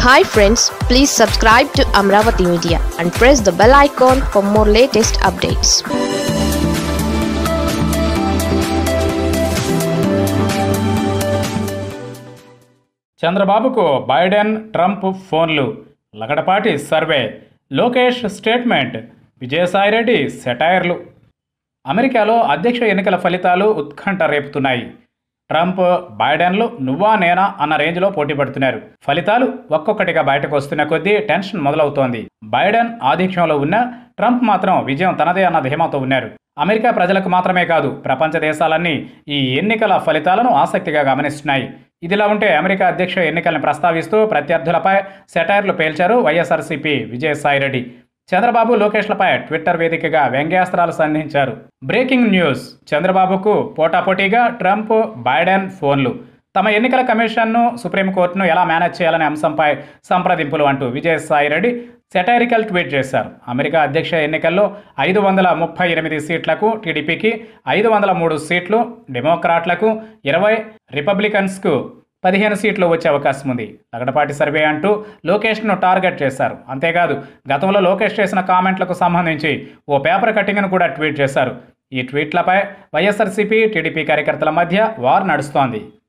hi friends please subscribe to Amaravati media and press the bell icon for more latest updates చంద్రబాబుకు Biden Trump ఫోన్లు Lagadapati survey Lokesh statement Vijayasai Reddy సెటైర్లు అమెరికాలో అధ్యక్ష ఎన్నికల ఫలితాలు ఉత్కంఠ రేపుతున్నాయి ట్రంప్ బైడెన్లు నువ్వా నేనా అన్న రేంజ్లో పోటీ పడుతున్నారు ఫలితాలు ఒక్కొక్కటిగా బయటకు వస్తున్న కొద్దీ టెన్షన్ మొదలవుతోంది బైడెన్ ఆధిక్యంలో ఉన్న ట్రంప్ మాత్రం విజయం తనదే అన్న ధీమాతో ఉన్నారు అమెరికా ప్రజలకు మాత్రమే కాదు ప్రపంచ దేశాలన్నీ ఈ ఎన్నికల ఫలితాలను ఆసక్తిగా గమనిస్తున్నాయి ఇదిలా ఉంటే అమెరికా అధ్యక్ష ఎన్నికలను ప్రస్తావిస్తూ ప్రత్యర్థులపై సెటైర్లు పేల్చారు వైఎస్ఆర్సీపీ విజయసాయిరెడ్డి చంద్రబాబు లోకేష్లపై ట్విట్టర్ వేదికగా వ్యంగ్యాస్త్రాలు సంధించారు బ్రేకింగ్ న్యూస్ చంద్రబాబుకు పోటాపోటీగా ట్రంప్ బైడెన్ ఫోన్లు తమ ఎన్నికల కమిషన్ను సుప్రీంకోర్టును ఎలా మేనేజ్ చేయాలనే అంశంపై సంప్రదింపులు అంటూ విజయసాయిరెడ్డి సెటైరికల్ ట్వీట్ చేశారు అమెరికా అధ్యక్ష ఎన్నికల్లో ఐదు వందల ముప్పై ఎనిమిది సీట్లకు టీడీపీకి ఐదు వందల మూడు సీట్లు డెమోక్రాట్లకు ఇరవై రిపబ్లికన్స్కు పదిహేను సీట్లు వచ్చే అవకాశం ఉంది లగడపాటి సర్వే అంటూ లోకేష్ను టార్గెట్ చేశారు అంతేకాదు గతంలో లోకేష్ చేసిన కామెంట్లకు సంబంధించి ఓ పేపర్ కటింగ్ను కూడా ట్వీట్ చేశారు ఈ ట్వీట్లపై వైఎస్ఆర్సీపీ టీడీపీ కార్యకర్తల మధ్య వార్ నడుస్తోంది